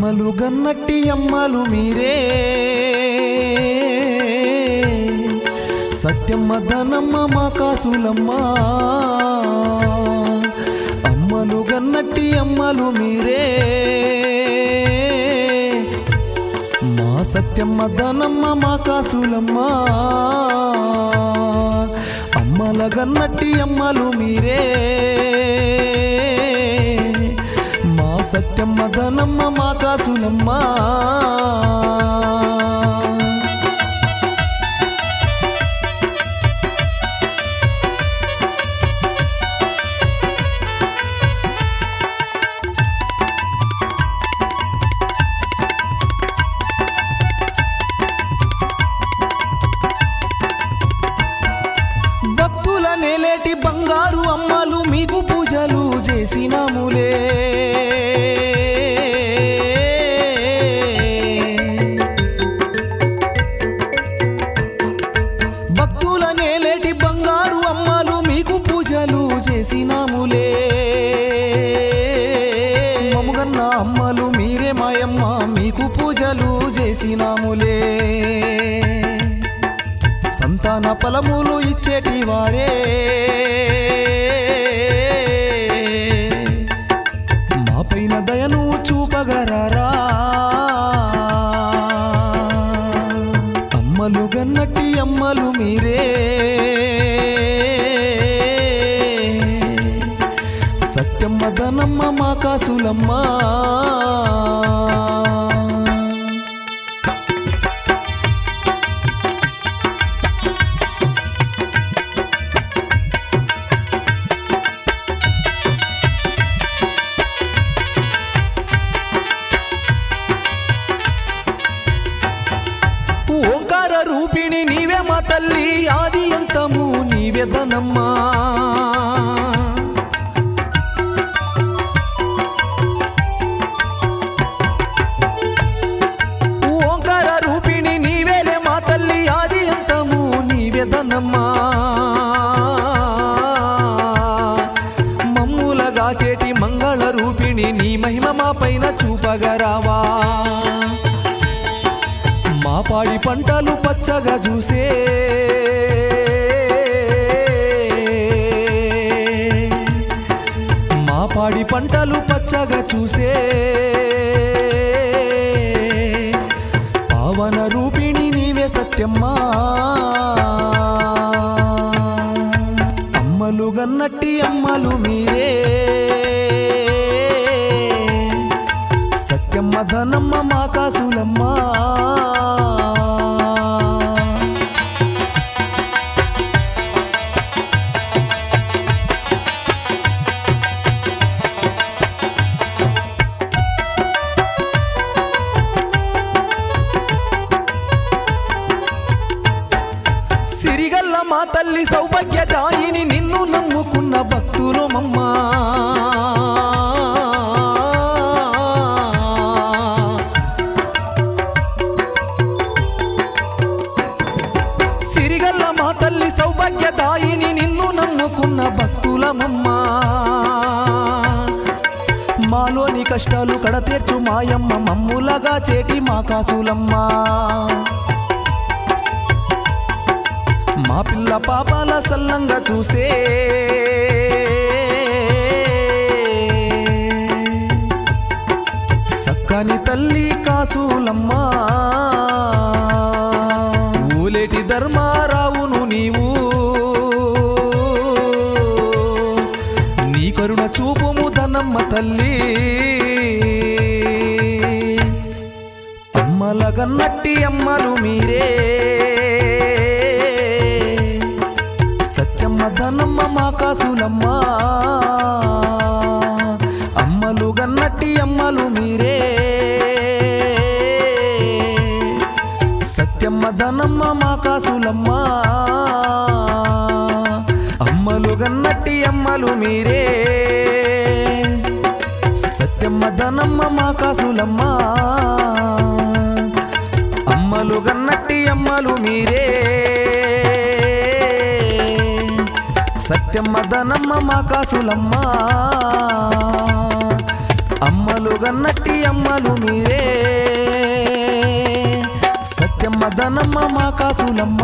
అమ్మలు గన్నట్టి అమ్మలు మీరే సత్యమ్మ ధనమ్మ మా కాసులమ్మ అమ్మలు గన్నట్టి అమ్మలు మీరే మా సత్యమ్మ ధనమ్మ మా కాసులమ్మ అమ్మల గన్నట్టి అమ్మలు మీరే మా సత్యమ్మ ధనమ్మ మా కాసులమ్మ భక్తుల నేలేటి బంగారు అమ్మలు మీకు పూజలు చేసినాములే భక్తుల నేలేటి బంగారు అమ్మలు మీకు పూజలు చేసినాములే మముగన్న అమ్మలు మీరే మాయమ్మ మీకు పూజలు చేసినాములే సంతాన ఫలములు ఇచ్చేటి వారే మా పైన దయను చూపగరారా అమ్మలు గన్నట్టి అమ్మలు మీరే సత్యమ్మ ధనమ్మ మా కాసులమ్మ ఓంకార రూపిణి నీవే మా తల్లి ఆది అంతము నీవే ధనమ్మా ఓంకార రూపిణి నీవేలే మా తల్లి ఆది అంతము నీవే ధనమ్మా మమ్ములగా చేటి మంగళ రూపిణి నీ మహిమ మా పైన చూపగరావా మా పాడి పంటలు పచ్చగా చూసే మా పాడి పంటలు పచ్చగా చూసే పావన రూపిణి నీవే సత్యమ్మా అమ్మలు గన్నట్టి అమ్మలు మీరే సత్యమ్మ ధనమ్మ మా కాసులమ్మ సిరిగల్ల మా తల్లి సౌభాగ్యదాయిని నిన్ను నమ్ముకున్న భక్తులు మమ్మా సిరిగల్ల మా తల్లి సౌభాగ్యదాయిని నిన్ను నమ్ముకున్న భక్తులమమ్మా మాలోని కష్టాలు కడతీర్చు మాయమ్మ మమ్ములగా చేటి మా కాసులమ్మా మా పిల్ల పాపాల సల్లంగా చూసే సక్కని తల్లి కాసులమ్మా ఊలేటి ధర్మారావును నీవు నీ కరుణ చూపుము ధనమ్మ తల్లి అమ్మలగన్నట్టి అమ్మలు మీరే సత్యమ్మ ధనమ్మ మా కాసులమ్మ అమ్మలు గన్నట్టి అమ్మలు మీరే సత్యమ్మ ధనమ్మ మా కాసులమ్మ అమ్మలు గన్నట్టి అమ్మలు మీరే సత్యమ్మ ధనమ్మ మా కాసులమ్మ అమ్మలు గన్నట్టి అమ్మలు మీరే సత్యమ్మ ధనమ్మ మా కాసులమ్మ అమ్మలు గన్నట్టి అమ్మలు మీరే ధనమ్మ మా కాసులమ్మ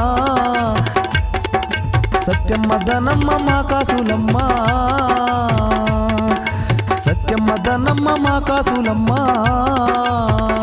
సత్యమ్మ ధనమ్మ మా కాసులమ్మ సత్యమ్మ ధనమ్మ మా కాసులమ్మ